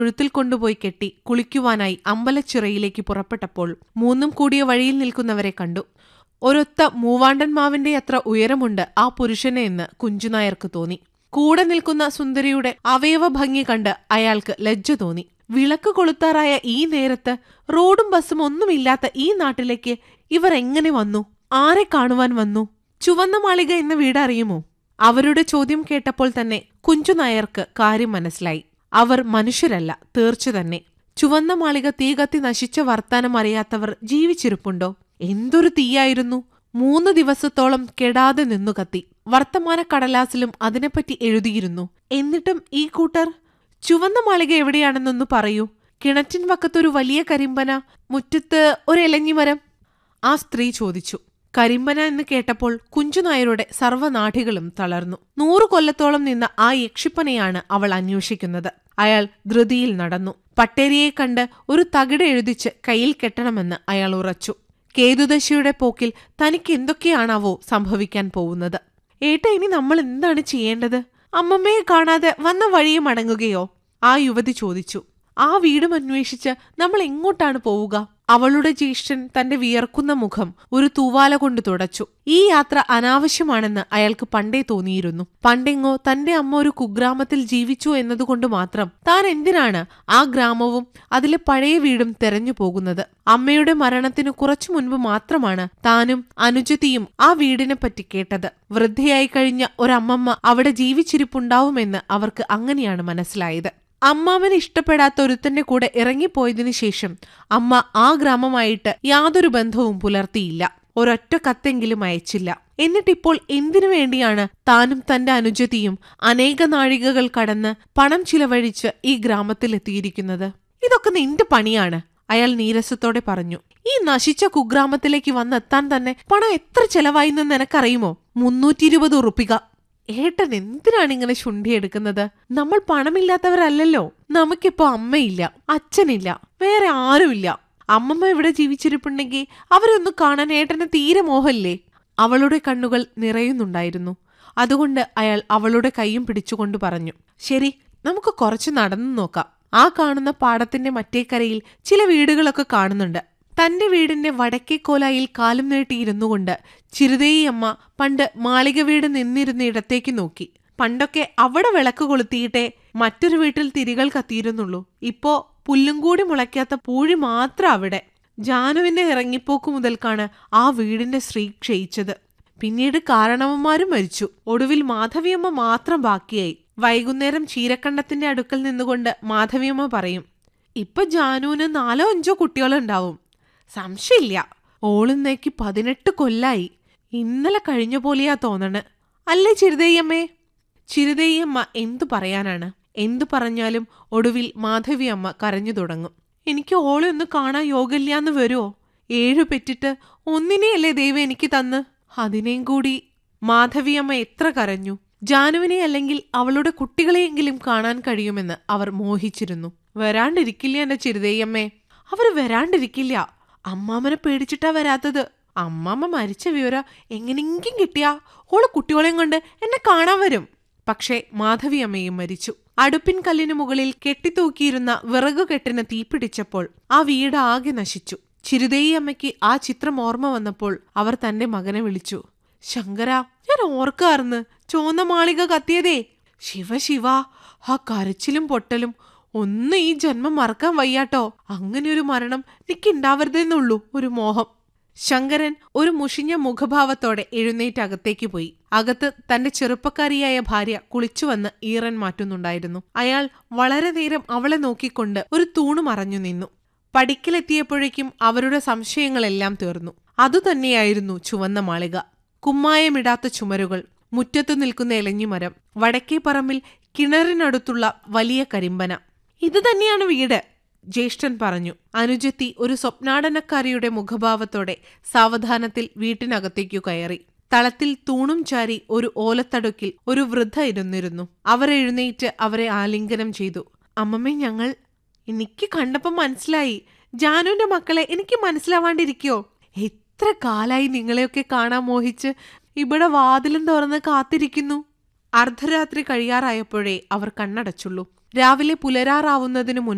തൊഴുത്തിൽ കൊണ്ടുപോയി കെട്ടി കുളിക്കുവാനായി അമ്പലച്ചിറയിലേക്ക് പുറപ്പെട്ടപ്പോൾ മൂന്നും കൂടിയ വഴിയിൽ നിൽക്കുന്നവരെ കണ്ടു ഒരൊത്ത മൂവാണ്ടൻ മാവിന്റെ അത്ര ഉയരമുണ്ട് ആ പുരുഷനെ എന്ന് കുഞ്ചുനായർക്ക് തോന്നി കൂടെ നിൽക്കുന്ന സുന്ദരിയുടെ അവയവ ഭംഗി കണ്ട് അയാൾക്ക് ലജ്ജ തോന്നി വിളക്ക് കൊളുത്താറായ ഈ നേരത്ത് റോഡും ബസ്സും ഒന്നുമില്ലാത്ത ഈ നാട്ടിലേക്ക് ഇവർ എങ്ങനെ വന്നു ആരെ കാണുവാൻ വന്നു ചുവന്ന മാളിക എന്ന വീട് അറിയുമോ അവരുടെ ചോദ്യം കേട്ടപ്പോൾ തന്നെ കുഞ്ചുനായർക്ക് കാര്യം മനസ്സിലായി അവർ മനുഷ്യരല്ല തീർച്ച തന്നെ ചുവന്ന മാളിക തീ കത്തി നശിച്ച വർത്താനം അറിയാത്തവർ ജീവിച്ചിരിപ്പുണ്ടോ എന്തൊരു തീയായിരുന്നു മൂന്ന് ദിവസത്തോളം കെടാതെ നിന്നു കത്തി വർത്തമാന കടലാസിലും അതിനെപ്പറ്റി എഴുതിയിരുന്നു എന്നിട്ടും ഈ കൂട്ടർ ചുവന്ന മാളിക എവിടെയാണെന്നൊന്ന് പറയൂ കിണറ്റിൻ വക്കത്തൊരു വലിയ കരിമ്പന മുറ്റത്ത് ഒരു എലഞ്ഞിമരം ആ സ്ത്രീ ചോദിച്ചു കരിമ്പന എന്ന് കേട്ടപ്പോൾ കുഞ്ചുനായരുടെ സർവ്വനാഠികളും തളർന്നു നൂറു കൊല്ലത്തോളം നിന്ന ആ യക്ഷിപ്പനെയാണ് അവൾ അന്വേഷിക്കുന്നത് അയാൾ ധൃതിയിൽ നടന്നു പട്ടേരിയെ കണ്ട് ഒരു തകിട് എഴുതിച്ച് കയ്യിൽ കെട്ടണമെന്ന് അയാൾ ഉറച്ചു കേതുദശയുടെ പോക്കിൽ തനിക്ക് എന്തൊക്കെയാണാവോ സംഭവിക്കാൻ പോകുന്നത് ഏട്ട ഇനി നമ്മൾ എന്താണ് ചെയ്യേണ്ടത് അമ്മമ്മയെ കാണാതെ വന്ന വഴിയെ മടങ്ങുകയോ ആ യുവതി ചോദിച്ചു ആ വീടും അന്വേഷിച്ച് നമ്മൾ എങ്ങോട്ടാണ് പോവുക അവളുടെ ജ്യേഷ്ഠൻ തന്റെ വിയർക്കുന്ന മുഖം ഒരു തൂവാല കൊണ്ട് തുടച്ചു ഈ യാത്ര അനാവശ്യമാണെന്ന് അയാൾക്ക് പണ്ടേ തോന്നിയിരുന്നു പണ്ടെങ്ങോ തന്റെ അമ്മ ഒരു കുഗ്രാമത്തിൽ ജീവിച്ചു എന്നതുകൊണ്ട് മാത്രം താൻ എന്തിനാണ് ആ ഗ്രാമവും അതിലെ പഴയ വീടും തെരഞ്ഞു പോകുന്നത് അമ്മയുടെ മരണത്തിനു കുറച്ചു മുൻപ് മാത്രമാണ് താനും അനുജതിയും ആ വീടിനെ പറ്റി കേട്ടത് വൃദ്ധയായി കഴിഞ്ഞ ഒരമ്മമ്മ അവിടെ ജീവിച്ചിരിപ്പുണ്ടാവുമെന്ന് അവർക്ക് അങ്ങനെയാണ് മനസ്സിലായത് അമ്മാവന് ഇഷ്ടപ്പെടാത്ത ഒരുത്തന്റെ കൂടെ ഇറങ്ങിപ്പോയതിനു ശേഷം അമ്മ ആ ഗ്രാമമായിട്ട് യാതൊരു ബന്ധവും പുലർത്തിയില്ല ഒരൊറ്റ കത്തെങ്കിലും അയച്ചില്ല എന്നിട്ടിപ്പോൾ എന്തിനു വേണ്ടിയാണ് താനും തന്റെ അനുജതിയും അനേക നാഴികകൾ കടന്ന് പണം ചിലവഴിച്ച് ഈ ഗ്രാമത്തിലെത്തിയിരിക്കുന്നത് ഇതൊക്കെ നിന്റെ പണിയാണ് അയാൾ നീരസത്തോടെ പറഞ്ഞു ഈ നശിച്ച കുഗ്രാമത്തിലേക്ക് വന്നെത്താൻ തന്നെ പണം എത്ര ചെലവായിന്ന് നിനക്കറിയുമോ മുന്നൂറ്റി ഇരുപത് ഉറുപ്പിക ഏട്ടൻ എന്തിനാണ് ഇങ്ങനെ ശുണ്ഠിയെടുക്കുന്നത് നമ്മൾ പണമില്ലാത്തവരല്ലല്ലോ നമുക്കിപ്പോ അമ്മയില്ല അച്ഛനില്ല വേറെ ആരുമില്ല അമ്മമ്മ ഇവിടെ ജീവിച്ചിരിപ്പുണ്ടെങ്കിൽ അവരൊന്ന് കാണാൻ ഏട്ടന് തീരെ മോഹല്ലേ അവളുടെ കണ്ണുകൾ നിറയുന്നുണ്ടായിരുന്നു അതുകൊണ്ട് അയാൾ അവളുടെ കൈയും പിടിച്ചുകൊണ്ട് പറഞ്ഞു ശരി നമുക്ക് കുറച്ച് നടന്നു നോക്കാം ആ കാണുന്ന പാടത്തിന്റെ മറ്റേ കരയിൽ ചില വീടുകളൊക്കെ കാണുന്നുണ്ട് തന്റെ വീടിന്റെ വടക്കേ കോലായിൽ കാലും നീട്ടിയിരുന്നു കൊണ്ട് ചിരുതേയമ്മ പണ്ട് മാളിക വീട് നിന്നിരുന്ന ഇടത്തേക്ക് നോക്കി പണ്ടൊക്കെ അവിടെ വിളക്ക് കൊളുത്തിയിട്ടേ മറ്റൊരു വീട്ടിൽ തിരികൾ കത്തിയിരുന്നുള്ളൂ ഇപ്പോ പുല്ലും കൂടി മുളയ്ക്കാത്ത പൂഴി മാത്രം അവിടെ ജാനുവിന്റെ ഇറങ്ങിപ്പോക്ക് മുതൽക്കാണ് ആ വീടിന്റെ ശ്രീ ക്ഷയിച്ചത് പിന്നീട് കാരണവന്മാരും മരിച്ചു ഒടുവിൽ മാധവിയമ്മ മാത്രം ബാക്കിയായി വൈകുന്നേരം ചീരക്കണ്ടത്തിന്റെ അടുക്കൽ നിന്നുകൊണ്ട് മാധവിയമ്മ പറയും ഇപ്പൊ ജാനുവിന് നാലോ അഞ്ചോ കുട്ടികളുണ്ടാവും സംശയമില്ല ഓളുന്നേക്ക് പതിനെട്ട് കൊല്ലായി ഇന്നലെ കഴിഞ്ഞ പോലെയാ തോന്നണ് അല്ലേ ചിരുതയ്യമ്മേ ചിരുതയ്യമ്മ എന്തു പറയാനാണ് എന്തു പറഞ്ഞാലും ഒടുവിൽ മാധവിയമ്മ കരഞ്ഞു തുടങ്ങും എനിക്ക് ഓളെ ഒന്ന് കാണാൻ യോഗമില്ലാന്ന് വരുമോ ഏഴു പെറ്റിട്ട് ഒന്നിനെയല്ലേ ദൈവം എനിക്ക് തന്ന് അതിനെയും കൂടി മാധവിയമ്മ എത്ര കരഞ്ഞു ജാനുവിനെ അല്ലെങ്കിൽ അവളുടെ കുട്ടികളെയെങ്കിലും കാണാൻ കഴിയുമെന്ന് അവർ മോഹിച്ചിരുന്നു വരാണ്ടിരിക്കില്ല എന്റെ ചിരുതയ്യമ്മേ അവര് വരാണ്ടിരിക്കില്ല അമ്മാമ്മനെ പേടിച്ചിട്ടാ വരാത്തത് അമ്മാമ്മ മരിച്ച വിവരം എങ്ങനെയെങ്കിലും കിട്ടിയാ ഓള് കുട്ടികളെയും കൊണ്ട് എന്നെ കാണാൻ വരും പക്ഷേ മാധവിയമ്മയും മരിച്ചു അടുപ്പിൻ കല്ലിനു മുകളിൽ കെട്ടിത്തൂക്കിയിരുന്ന വിറകുകെട്ടിന് തീപിടിച്ചപ്പോൾ ആ വീട് ആകെ നശിച്ചു ചിരുതേയമ്മയ്ക്ക് ആ ചിത്രം ഓർമ്മ വന്നപ്പോൾ അവർ തന്റെ മകനെ വിളിച്ചു ശങ്കര ഞാൻ ഓർക്കാർന്ന് ചോന്ന മാളിക കത്തിയതേ ശിവ ശിവ ആ കരച്ചിലും പൊട്ടലും ഒന്ന് ഈ ജന്മം മറക്കാൻ വയ്യാട്ടോ അങ്ങനെ ഒരു മരണം നിക്കുണ്ടാവരുതെന്നുള്ളൂ ഒരു മോഹം ശങ്കരൻ ഒരു മുഷിഞ്ഞ മുഖഭാവത്തോടെ എഴുന്നേറ്റ് അകത്തേക്ക് പോയി അകത്ത് തന്റെ ചെറുപ്പക്കാരിയായ ഭാര്യ കുളിച്ചു വന്ന് ഈറൻ മാറ്റുന്നുണ്ടായിരുന്നു അയാൾ വളരെ നേരം അവളെ നോക്കിക്കൊണ്ട് ഒരു തൂണു മറഞ്ഞു നിന്നു പടിക്കലെത്തിയപ്പോഴേക്കും അവരുടെ സംശയങ്ങളെല്ലാം തീർന്നു അതുതന്നെയായിരുന്നു ചുവന്ന മാളിക കുമ്മായമിടാത്ത ചുമരുകൾ മുറ്റത്തു നിൽക്കുന്ന എലഞ്ഞിമരം വടക്കേ പറമ്പിൽ കിണറിനടുത്തുള്ള വലിയ കരിമ്പന ഇത് തന്നെയാണ് വീട് ജ്യേഷ്ഠൻ പറഞ്ഞു അനുജത്തി ഒരു സ്വപ്നാടനക്കാരിയുടെ മുഖഭാവത്തോടെ സാവധാനത്തിൽ വീട്ടിനകത്തേക്കു കയറി തളത്തിൽ തൂണും ചാരി ഒരു ഓലത്തടുക്കിൽ ഒരു വൃദ്ധ ഇരുന്നിരുന്നു അവർ എഴുന്നേറ്റ് അവരെ ആലിംഗനം ചെയ്തു അമ്മമ്മേ ഞങ്ങൾ എനിക്ക് കണ്ടപ്പം മനസ്സിലായി ജാനുവിന്റെ മക്കളെ എനിക്ക് മനസ്സിലാവാണ്ടിരിക്കോ എത്ര കാലായി നിങ്ങളെയൊക്കെ കാണാൻ മോഹിച്ച് ഇവിടെ വാതിലും തുറന്ന് കാത്തിരിക്കുന്നു അർദ്ധരാത്രി കഴിയാറായപ്പോഴേ അവർ കണ്ണടച്ചുള്ളൂ രാവിലെ പുലരാറാവുന്നതിനു മുൻപ്